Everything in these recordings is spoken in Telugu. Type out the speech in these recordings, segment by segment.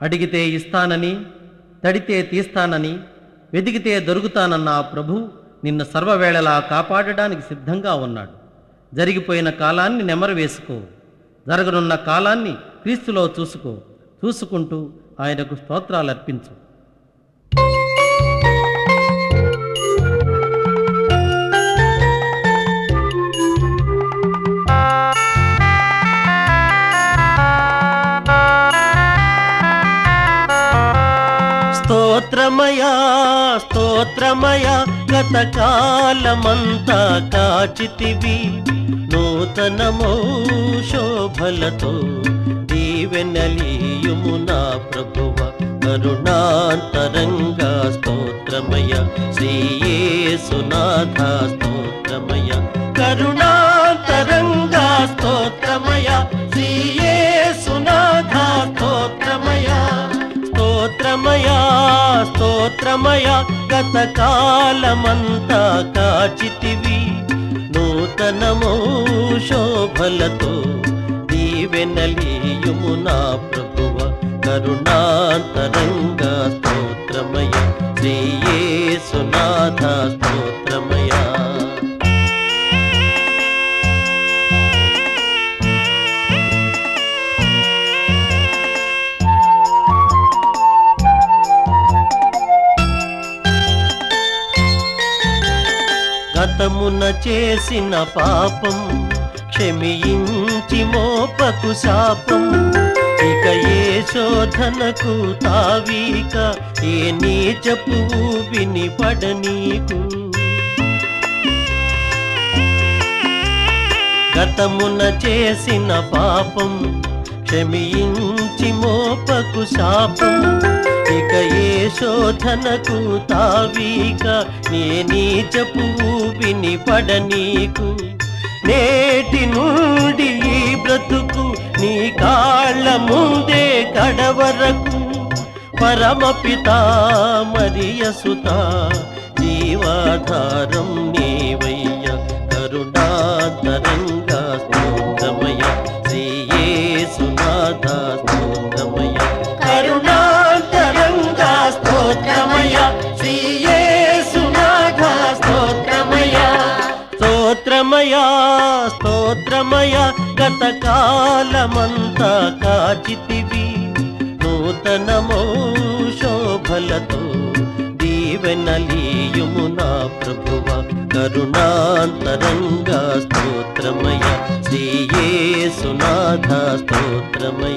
అడిగితే ఇస్తానని తడితే తీస్తానని వెదిగితే దొరుకుతానన్న ఆ ప్రభు నిన్ను సర్వవేళలా కాపాడడానికి సిద్ధంగా ఉన్నాడు జరిగిపోయిన కాలాన్ని నెమరు వేసుకో జరగనున్న కాలాన్ని క్రీస్తులో చూసుకో చూసుకుంటూ ఆయనకు స్తోత్రాలు అర్పించు స్తోత్రమయా స్తోత్రమయా గతకాలమంతా కాచితివి నూతనమో శోభలతో దీవెనలీయుము నా ప్రభువ కరుణాంతరంగా స్తోత్రమయ శ్రీయేసునాథ స్తోత్రమయ కరుణాంతరంగా స్తోత్రమయ శ్రీయేసునాథ స్తోత్రమయ స్తోత్రమయా స్తోత్రమయా గతకాలమంతా కాచితివి నూతనమో శోభలతో దీవెనలీయుము నా ప్రభువ కరుణాంతరంగా స్తోత్రమయ శ్రీయేసునాథ స్తోత్రమయా గతమున చేసిన పాపం క్షమించి మోపకు శాపం ఇక ఏ శోధనకు తావీక ఏ నీచపు విని పడనీకు గతమున చేసిన పాపం క్షమించి మోపకు శాపం ఇక ఏ శోధనకు తావీక నే నీచపు విని పడనీకు నేటి నుండి ఈ బ్రతుకు నీ కాళ్ళ ముందే కడవరకు పరమపిత మరియసుత జీవాధారం నీవయ్య కరుణాతరంగా స్తోత్రమయ శ్రీయేసునాథ స్తోత్రమయ కరుణాతరంగా స్తోత్రమయ శ్రీయేసునాథ స్తోత్రమయ స్తోత్రమయ స్తోత్రమయ గతకాలమంతా కాచితివి నూతనమో శోభలతో దీవెనలీయుము నా ప్రభువ కరుణాంతరంగా స్తోత్రమయ శ్రీయేసునాథ స్తోత్రమయ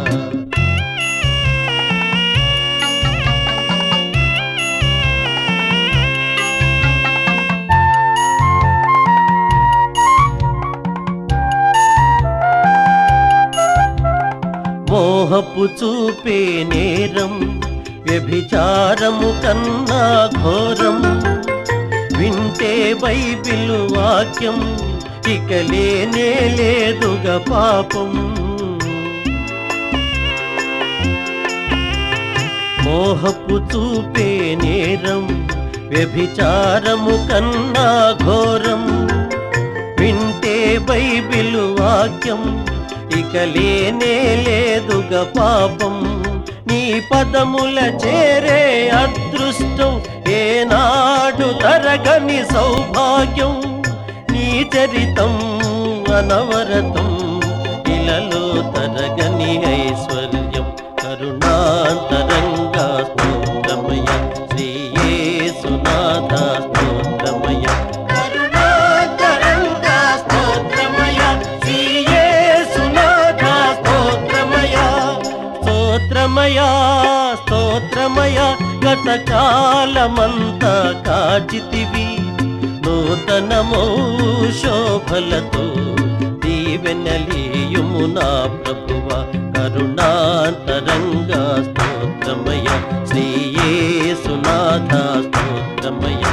మోహపు చూపే నేరం వ్యభిచారము కన్నా ఘోరం వింటే బైబిల్ వాక్యం ఇక లేనే లేదుగా పాపం మోహపు చూపే నేరం వ్యభిచారము కన్నా ఘోరం వింటే బైబిల్ వాక్యం ఇక లేనే లేదుగా పాపం నీ పదముల చేరే అదృష్టం ఏనాడు తరగని సౌభాగ్యం నీ చరితం అనవరతం ఇలలో తరగని ఐశ్వర్యం కరుణాంతరంగా స్తోత్రమయ శ్రీయేసునాథ స్తోత్రమయ కరుణాంతరంగా స్తోత్రమయ శ్రీయేసునాథ స్తోత్రమయ స్తోత్రమయ స్తోత్రమయ గతకాలమంతా కాచితివి నూతనమో శోభలతో దీవెనలీయుము నా ప్రభువ కరుణాంతరంగా స్తోత్రమయ శ్రీయేసునాథ స్తోత్రమయ